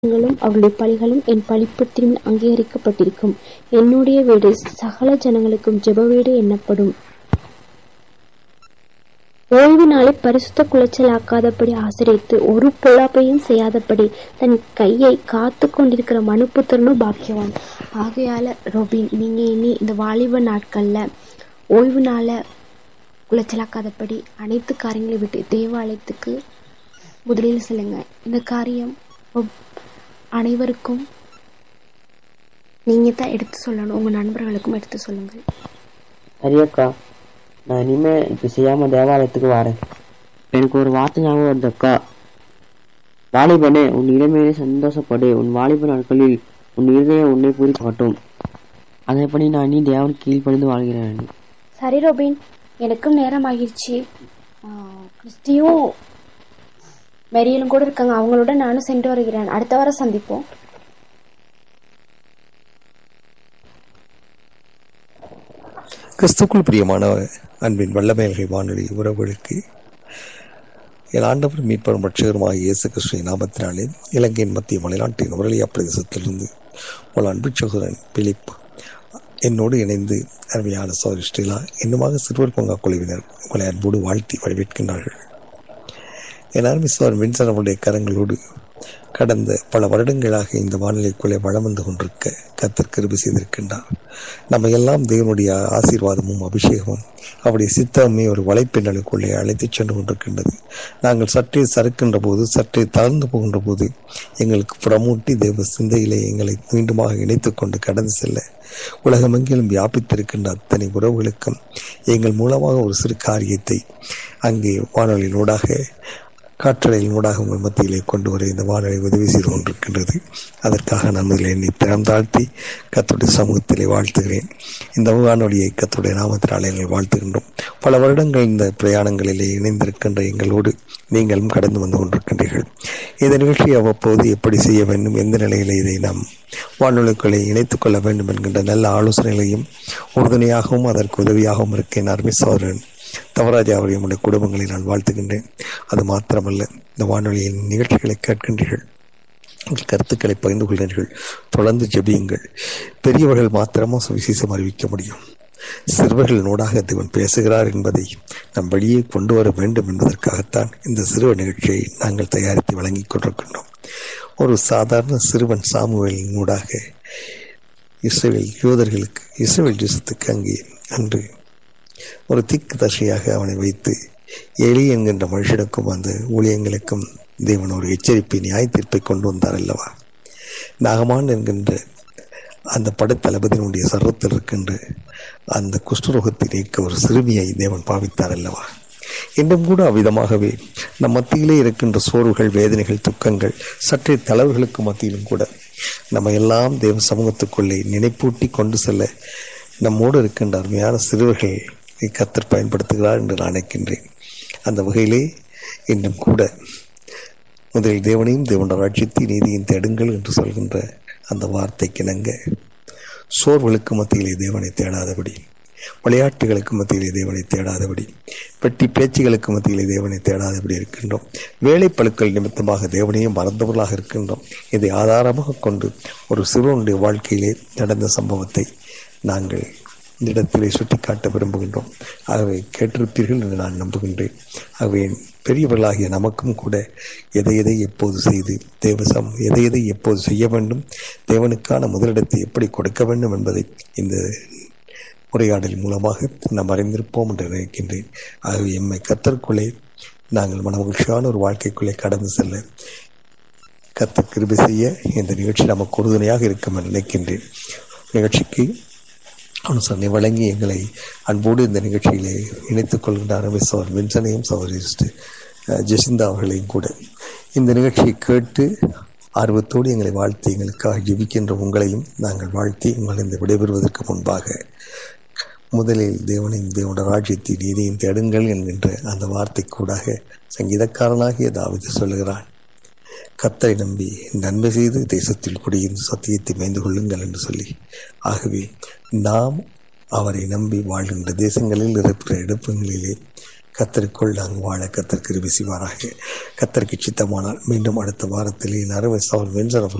களும் அவருடைய பலிகளும் என் பலிபீடத்தின்மேல் அங்கீகரிக்கப்பட்டிருக்கும். என்னுடைய வீடு சகல ஜனங்களுக்கும் ஜெப வீடு என்னப்படும். ஓய்வு நாளைப் பரிசுத்தக் குலைச்சலாக்காதபடி ஆசரித்து ஒரு பொல்லாப்பையும் செய்யாதபடி தன் கையைக் காத்துக் கொண்டிருக்கிற மனுபுத்திரனோ பாக்கியவான். ஆகையால ரொபீன் நீங்க இனி இந்த வாலிப நாட்கள்ல ஓய்வு நாளை குலைச்சலாக்காதபடி அனைத்து காரியங்களையும் விட்டு தேவாலயத்துக்கு முதலில் செல்லுங்க. இந்த காரியம் அனைவருக்கும் நீங்க தான் எடுத்து சொல்லணும். உங்க நண்பர்களுக்கும் எடுத்து சொல்லுங்கள். சரி அக்கா நான் இனிமே இப்படி செய்யாம தேவாலயத்துக்கு வரேன் எனக்கு ஒரு வார்த்தை ஞாபகம் வருது அக்கா வாலிபனே உன் இளமையிலே சந்தோஷப்படு உன் வாலிப நாட்களில் உன் இருதயம் உன்னை பூரிப்பாகட்டும் அதன்படி நான் இனி தேவன் கீழ்ப்படிந்து வாழ்கிறேன் சரி ரொபின் எனக்கும் நேரம் ஆகிருச்சு கிறிஸ்டியும் மெரியலும் கூட இருக்காங்க அவங்களோட நானும் சென்று வருகிறேன் அடுத்த வாரம் சந்திப்போம் கிறிஸ்துக்குள் பிரியமான அன்பின் வல்லமையல்கள் வானொலி உறவுகளுக்கு என் ஆண்டவர் மீட்பரும் ரட்சகருமாக இயேசு கிறிஸ்துவின் நாமத்தினாலே இலங்கையின் மத்திய மலைநாட்டின் உரளியா பிரதேசத்திலிருந்து உங்கள் அன்பு சகோதரன் பிலிப் என்னோடு இணைந்து அருமையான சோதரி ஸ்ரீலா இன்னுமாக சிறுவர் பூங்கா குழுவினர் உங்களை அன்போடு வாழ்த்தி வரவேற்கின்றார்கள் என் அருமை சோதரன் வின்சன் அவருடைய கரங்களோடு கடந்த பல வருடங்களாக இந்த வானிலைக்குள்ளே வளம் வந்து கொண்டிருக்க கத்தர் கிருபி செய்திருக்கின்றார் நம்ம எல்லாம் தேவனுடைய ஆசீர்வாதமும் அபிஷேகமும் அவருடைய சித்தமே ஒரு வலைப்பின்னலுக்குள்ளே அழைத்துச் சென்று கொண்டிருக்கின்றது நாங்கள் சற்றே சறுக்கின்ற போது சற்றே தளர்ந்து போகின்ற போது எங்களுக்கு புறமூட்டி தேவ சிந்தையிலே எங்களை மீண்டுமாக இணைத்துக் கொண்டு கடந்து செல்ல உலகமெங்கிலும் வியாபித்திருக்கின்ற அத்தனை உறவுகளுக்கும் எங்கள் மூலமாக ஒரு சிறு காரியத்தை அங்கே வானொலியினூடாக காற்றலையின் ஊடாக உங்கள் மத்தியிலே கொண்டு வர இந்த வானொலி உதவி செய்து கொண்டிருக்கின்றது அதற்காக நான் முதலில் என்னை திறம் தாழ்த்தி கத்துடைய சமூகத்திலே வாழ்த்துகிறேன் இந்த வானொலியை கத்துடைய நாமத்தினாலே எங்கள் வாழ்த்துகின்றோம் பல வருடங்கள் இந்த பிரயாணங்களிலே இணைந்திருக்கின்ற எங்களோடு நீங்களும் கடந்து வந்து கொண்டிருக்கின்றீர்கள் இந்த நிகழ்ச்சியை அவ்வப்போது எப்படி செய்ய வேண்டும் எந்த நிலையில் இதை நாம் வானொலிக்குள்ளே இணைத்துக் கொள்ள வேண்டும் என்கின்ற நல்ல ஆலோசனைகளையும் உறுதுணையாகவும் அதற்கு உதவியாகவும் இருக்கேன் அருமை சோதரன் தவராஜா அவரை நம்முடைய குடும்பங்களை நான் வாழ்த்துகின்றேன் அது மாத்திரமல்ல இந்த வானொலியின் நிகழ்ச்சிகளை கேட்கின்றீர்கள் உங்கள் கருத்துக்களை பகிர்ந்து கொள்கிறீர்கள் தொடர்ந்து ஜெபியுங்கள் பெரியவர்கள் மாத்திரமா சுவிசேஷம் அறிவிக்க முடியும் சிறுவர்கள் நூடாக தேவன் பேசுகிறார் என்பதை நம் வழியே கொண்டு வர வேண்டும் என்பதற்காகத்தான் இந்த சிறுவர் நிகழ்ச்சியை நாங்கள் தயாரித்து வழங்கிக் கொண்டிருக்கின்றோம் ஒரு சாதாரண சிறுவன் சாமுவேலின் ஊடாக இஸ்ரேல் யூதர்களுக்கு இஸ்ரேல் தேசத்துக்கு அங்கே அன்று ஒரு திக்கு தசையாக அவனை வைத்து எலி என்கின்ற மனுஷனுக்கும் அந்த ஊழியங்களுக்கும் தேவன் ஒரு எச்சரிப்பை நியாய தீர்ப்பை கொண்டு வந்தார் அல்லவா நாகமான் என்கின்ற அந்த படைத்தளபதியினுடைய சர்வத்தில் இருக்கின்ற அந்த குஷ்டரோகத்தை நீக்க ஒரு சிறுமியை தேவன் பாவித்தார் அல்லவா இன்றும் கூட அவ்விதமாகவே நம் மத்தியிலே இருக்கின்ற சோர்வுகள் வேதனைகள் துக்கங்கள் சற்றே தளவுகளுக்கு மத்தியிலும் கூட நம்ம எல்லாம் தேவ சமூகத்துக்குள்ளே நினைப்பூட்டி கொண்டு செல்ல நம்மோடு இருக்கின்ற அருமையான சிறுவர்கள் கத்தர் பயன்படுத்துகிறார் என்று நான் நினைக்கின்றேன் அந்த வகையிலே இன்னும் கூட முதலில் தேவனையும் தேவன ராட்சியத்தை நீதியின் தேடுங்கள் என்று சொல்கின்ற அந்த வார்த்தைக்கு இணங்க சோர்வுகளுக்கு மத்தியிலே தேவனை தேடாதபடி விளையாட்டுகளுக்கு மத்தியிலே தேவனை தேடாதபடி வெட்டி பேச்சுகளுக்கு மத்தியிலே தேவனை தேடாதபடி இருக்கின்றோம் வேலை பழுக்கள் நிமித்தமாக தேவனையும் மறந்தவர்களாக இருக்கின்றோம் இதை ஆதாரமாக கொண்டு ஒரு சிறுவனுடைய வாழ்க்கையிலே நடந்த சம்பவத்தை நாங்கள் இந்த இடத்திலே சுட்டிக்காட்ட விரும்புகின்றோம் ஆகவே கேட்டிருப்பீர்கள் என்று நான் நம்புகின்றேன் ஆகவே பெரியவர்களாகிய நமக்கும் கூட எதை எதை எப்போது செய்து தேவசம் எதை எதை எப்போது செய்ய வேண்டும் தேவனுக்கான முதலிடத்தை எப்படி கொடுக்க வேண்டும் என்பதை இந்த உரையாடல் மூலமாக நாம் அறிந்திருப்போம் என்று நினைக்கின்றேன் ஆகவே எம்மை கத்தற்குள்ளே நாங்கள் மனமகிழ்ச்சியான ஒரு வாழ்க்கைக்குள்ளே கடந்து செல்ல கத்த கிருபி செய்ய இந்த நிகழ்ச்சி நமக்கு உறுதுணையாக இருக்கும் என்று நினைக்கின்றேன் நிகழ்ச்சிக்கு அனுசரணை வழங்கி எங்களை அன்போடு இந்த நிகழ்ச்சியிலே இணைத்துக் கொள்கின்ற அரபி சவர் வின்சனையும் சவரிஸ்ட் ஜெசிந்தா அவர்களையும் கூட இந்த நிகழ்ச்சியை கேட்டு ஆர்வத்தோடு எங்களை வாழ்த்தி எங்களுக்காக ஜெபிக்கின்ற உங்களையும் நாங்கள் வாழ்த்தி உங்களை இந்த விடைபெறுவதற்கு முன்பாக முதலில் தேவனையும் தேவனோட ராஜ்யத்தை நீதியும் தேடுங்கள் என்கின்ற அந்த வார்த்தை கூடாக சங்கீதக்காரனாகிய தாவித சொல்லுகிறான் கத்தரை நம்பி நன்மை செய்து தேசத்தில் குடியிருந்து சத்தியத்தை மேய்ந்து கொள்ளுங்கள் என்று சொல்லி ஆகவே நாம் அவரை நம்பி வாழ்கின்ற தேசங்களில் இருக்கிற இடப்பங்களிலே கத்தருக்குள் நாங்கள் வாழ கத்தர் கிருபி செய்வாராக கத்தருக்கு சித்தமானால் மீண்டும் அடுத்த வாரத்தில் என் அருமை சவர் வெஞ்சர் அவர்கள்